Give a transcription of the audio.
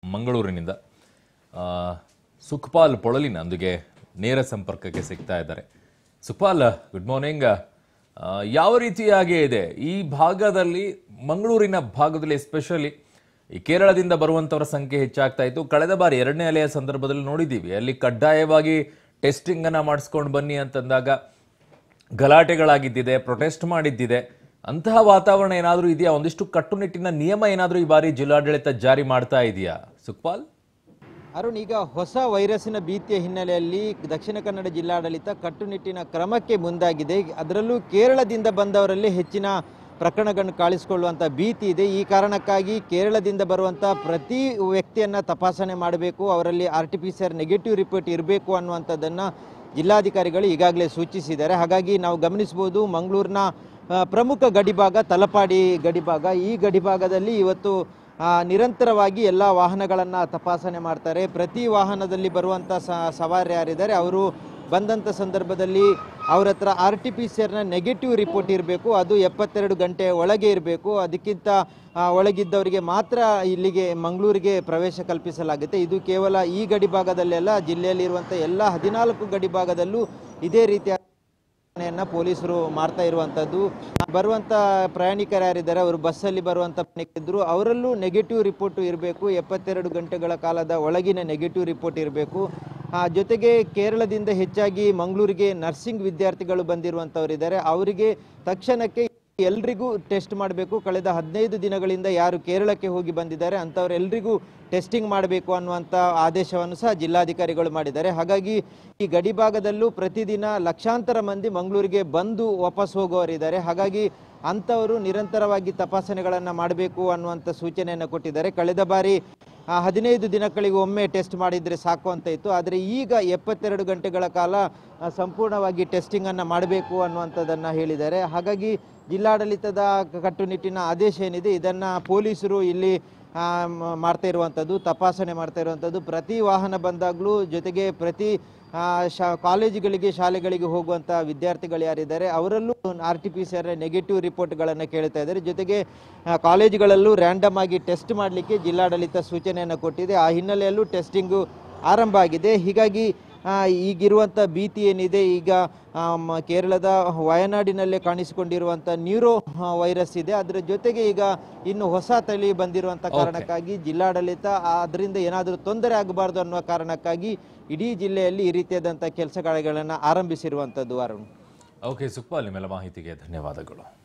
ಮಂಗಳೂರಿನಿಂದ ಆ, ಸುಖಪಾಲ್ ಪೊಳಲಿನೊಂದಿಗೆ ನೇರ ಸಂಪರ್ಕಕ್ಕೆ ಸಿಗ್ತಾ ಇದ್ದಾರೆ ಸುಖಪಾಲ್ ಗುಡ್ ಮಾರ್ನಿಂಗ್ ಆ, ಯಾವ ರೀತಿಯಾಗಿ ಇದೆ ಈ ಭಾಗದಲ್ಲಿ ಮಂಗಳೂರಿನ ಭಾಗದಲ್ಲಿ ಎಸ್ಪೆಷಲಿ ಈ ಕೇರಳದಿಂದ ಬರುವಂತವರ ಸಂಖ್ಯೆ ಹೆಚ್ಚಾಗ್ತಾ ಇತ್ತು ಕಳೆದ ಬಾರಿ ಎರಡನೇ ಅಲೆಯ ಸಂದರ್ಭದಲ್ಲಿ ನೋಡಿದ್ದೀವಿ ಅಲ್ಲಿ ಕಡ್ಡಾಯವಾಗಿ ಟೆಸ್ಟಿಂಗ್ ಅನ್ನ ಮಾಡಿಸ್ಕೊಂಡು ಬನ್ನಿ ಅಂತಂದಾಗ ಗಲಾಟೆಗಳಾಗಿದ್ದಿದೆ ಪ್ರೊಟೆಸ್ಟ್ ಮಾಡಿದ್ದಿದೆ ಅಂತಹ ವಾತಾವರಣ ಏನಾದರೂ ಇದೆಯಾ ಒಂದಿಷ್ಟು ಕಟ್ಟುನಿಟ್ಟಿನ ನಿಯಮ ಏನಾದರೂ ಈ ಬಾರಿ ಜಿಲ್ಲಾಡಳಿತ ಜಾರಿ ಮಾಡ್ತಾ ಇದೆಯಾ ಸುಖಪಾಲ್ ಅರುಣ್ ಈಗ ಹೊಸ ವೈರಸ್ಸಿನ ಭೀತಿಯ ಹಿನ್ನೆಲೆಯಲ್ಲಿ ದಕ್ಷಿಣ ಕನ್ನಡ ಜಿಲ್ಲಾಡಳಿತ ಕಟ್ಟುನಿಟ್ಟಿನ ಕ್ರಮಕ್ಕೆ ಮುಂದಾಗಿದೆ ಅದರಲ್ಲೂ ಕೇರಳದಿಂದ ಬಂದವರಲ್ಲಿ ಹೆಚ್ಚಿನ ಪ್ರಕರಣಗಳನ್ನು ಕಾಣಿಸಿಕೊಳ್ಳುವಂಥ ಭೀತಿ ಇದೆ ಈ ಕಾರಣಕ್ಕಾಗಿ ಕೇರಳದಿಂದ ಬರುವಂಥ ಪ್ರತಿ ವ್ಯಕ್ತಿಯನ್ನು ತಪಾಸಣೆ ಮಾಡಬೇಕು ಅವರಲ್ಲಿ R T P C R negative report ಇರಬೇಕು ಅನ್ನುವಂಥದ್ದನ್ನು ಜಿಲ್ಲಾಧಿಕಾರಿಗಳು ಈಗಾಗಲೇ ಸೂಚಿಸಿದ್ದಾರೆ ಹಾಗಾಗಿ ನಾವು ಗಮನಿಸ್ಬೋದು ಮಂಗಳೂರಿನ ಆ, ಪ್ರಮುಖ ಗಡಿಭಾಗ ತಲಪಾಡಿ ಗಡಿಭಾಗ ಈ ಗಡಿಭಾಗದಲ್ಲಿ ಇವತ್ತು ಆ, ನಿರಂತರವಾಗಿ ಎಲ್ಲ ವಾಹನಗಳನ್ನು ತಪಾಸಣೆ ಮಾಡ್ತಾರೆ ಪ್ರತಿ ವಾಹನದಲ್ಲಿ ಬರುವಂಥ ಸ ಸವಾರಿ ಯಾರಿದ್ದಾರೆ ಅವರು ಬಂದಂಥ ಸಂದರ್ಭದಲ್ಲಿ ಅವ್ರ ಹತ್ರ ಆರ್ ಟಿ ಪಿ ಸಿ ಆರ್ನ ನೆಗೆಟಿವ್ ರಿಪೋರ್ಟ್ ಇರಬೇಕು ಅದು ಎಪ್ಪತ್ತೆರಡು ಗಂಟೆ ಒಳಗೆ ಇರಬೇಕು ಅದಕ್ಕಿಂತ ಆ, ಒಳಗಿದ್ದವರಿಗೆ ಮಾತ್ರ ಇಲ್ಲಿಗೆ ಮಂಗಳೂರಿಗೆ ಪ್ರವೇಶ ಕಲ್ಪಿಸಲಾಗುತ್ತೆ ಇದು ಕೇವಲ ಈ ಗಡಿಭಾಗದಲ್ಲೆಲ್ಲ ಜಿಲ್ಲೆಯಲ್ಲಿರುವಂಥ ಎಲ್ಲ ಹದಿನಾಲ್ಕು ಗಡಿಭಾಗದಲ್ಲೂ ಇದೇ ರೀತಿಯ ಯನ್ನು ಪೊಲೀಸರು ಮಾಡ್ತಾ ಇರುವಂಥದ್ದು ಬರುವಂಥ ಪ್ರಯಾಣಿಕರು ಯಾರಿದ್ದಾರೆ ಅವರು ಬಸ್ಸಲ್ಲಿ ಬರುವಂಥ ಪ್ರಯಾಣಿಕರಿದ್ರು ಅವರಲ್ಲೂ ನೆಗೆಟಿವ್ ರಿಪೋರ್ಟ್ ಇರಬೇಕು ಎಪ್ಪತ್ತೆರಡು ಗಂಟೆಗಳ ಕಾಲದ ಒಳಗಿನ ನೆಗೆಟಿವ್ ರಿಪೋರ್ಟ್ ಇರಬೇಕು ಜೊತೆಗೆ ಕೇರಳದಿಂದ ಹೆಚ್ಚಾಗಿ ಮಂಗಳೂರಿಗೆ ನರ್ಸಿಂಗ್ ವಿದ್ಯಾರ್ಥಿಗಳು ಬಂದಿರುವಂಥವರಿದ್ದಾರೆ ಅವರಿಗೆ ತಕ್ಷಣಕ್ಕೆ ಎಲ್ರಿಗೂ ಟೆಸ್ಟ್ ಮಾಡಬೇಕು ಕಳೆದ ಹದಿನೈದು ದಿನಗಳಿಂದ ಯಾರು ಕೇರಳಕ್ಕೆ ಹೋಗಿ ಬಂದಿದ್ದಾರೆ ಅಂಥವರೆಲ್ಲರಿಗೂ ಟೆಸ್ಟಿಂಗ್ ಮಾಡಬೇಕು ಅನ್ನುವಂಥ ಆದೇಶವನ್ನು ಸಹ ಜಿಲ್ಲಾಧಿಕಾರಿಗಳು ಮಾಡಿದ್ದಾರೆ ಹಾಗಾಗಿ ಈ ಗಡಿಭಾಗದಲ್ಲೂ ಪ್ರತಿದಿನ ಲಕ್ಷಾಂತರ ಮಂದಿ ಮಂಗಳೂರಿಗೆ ಬಂದು ವಾಪಸ್ ಹೋಗುವವರಿದ್ದಾರೆ ಹಾಗಾಗಿ ಅಂಥವರು ನಿರಂತರವಾಗಿ ತಪಾಸಣೆಗಳನ್ನು ಮಾಡಬೇಕು ಅನ್ನುವಂಥ ಸೂಚನೆಯನ್ನು ಕೊಟ್ಟಿದ್ದಾರೆ ಕಳೆದ ಬಾರಿ ಆ, ಹದಿನೈದು ದಿನಗಳಿಗೆ ಒಮ್ಮೆ ಟೆಸ್ಟ್ ಮಾಡಿದರೆ ಸಾಕು ಅಂತ ಇತ್ತು ಆದರೆ ಈಗ ಎಪ್ಪತ್ತೆರಡು ಗಂಟೆಗಳ ಕಾಲ ಆ, ಸಂಪೂರ್ಣವಾಗಿ ಟೆಸ್ಟಿಂಗನ್ನು ಮಾಡಬೇಕು ಅನ್ನುವಂಥದ್ದನ್ನು ಹೇಳಿದ್ದಾರೆ ಹಾಗಾಗಿ ಜಿಲ್ಲಾಡಳಿತದ ಕಟ್ಟುನಿಟ್ಟಿನ ಆದೇಶ ಏನಿದೆ ಇದನ್ನು ಪೊಲೀಸರು ಇಲ್ಲಿ ಆ, ಮ- ಮಾಡ್ತಾ ಇರುವಂಥದ್ದು ತಪಾಸಣೆ ಮಾಡ್ತಾ ಇರುವಂಥದ್ದು ಪ್ರತಿ ವಾಹನ ಬಂದಾಗಲೂ ಜೊತೆಗೆ ಪ್ರತಿ ಆ, ಶಾ ಕಾಲೇಜುಗಳಿಗೆ ಶಾಲೆಗಳಿಗೆ ಹೋಗುವಂಥ ವಿದ್ಯಾರ್ಥಿಗಳು ಯಾರಿದ್ದಾರೆ ಅವರಲ್ಲೂ R T P C R negative ರಿಪೋರ್ಟ್ಗಳನ್ನು ಕೇಳ್ತಾ ಇದ್ದಾರೆ ಜೊತೆಗೆ ಆ, ಕಾಲೇಜುಗಳಲ್ಲೂ ರ್ಯಾಂಡಮ್ ಆಗಿ ಟೆಸ್ಟ್ ಮಾಡಲಿಕ್ಕೆ ಜಿಲ್ಲಾಡಳಿತ ಸೂಚನೆಯನ್ನು ಕೊಟ್ಟಿದೆ ಆ ಹಿನ್ನೆಲೆಯಲ್ಲೂ ಟೆಸ್ಟಿಂಗು ಆರಂಭ ಆಗಿದೆ ಹೀಗಾಗಿ ಆ, ಈಗಿರುವಂಥ ಭೀತಿ ಏನಿದೆ ಈಗ ಆ, ಮ- ಕೇರಳದ ವಯನಾಡಿನಲ್ಲೇ ಕಾಣಿಸಿಕೊಂಡಿರುವಂಥ ನ್ಯೂರೋ ಆ, ವೈರಸ್ ಇದೆ ಅದರ ಜೊತೆಗೆ ಈಗ ಇನ್ನು ಹೊಸ ತಳಿ ಬಂದಿರುವಂಥ ಕಾರಣಕ್ಕಾಗಿ ಜಿಲ್ಲಾಡಳಿತ ಅದರಿಂದ ಏನಾದರೂ ತೊಂದರೆ ಆಗಬಾರ್ದು ಅನ್ನುವ ಕಾರಣಕ್ಕಾಗಿ ಇಡೀ ಜಿಲ್ಲೆಯಲ್ಲಿ ಈ ರೀತಿಯಾದಂಥ ಕೆಲಸ ಕಾರ್ಯಗಳನ್ನು ಆರಂಭಿಸಿರುವಂಥದ್ದು ಅರುಣ್ ಓಕೆ ಸುಖಪಾಲ್ ನಿಮ್ಮೆಲ್ಲ ಮಾಹಿತಿಗೆ ಧನ್ಯವಾದಗಳು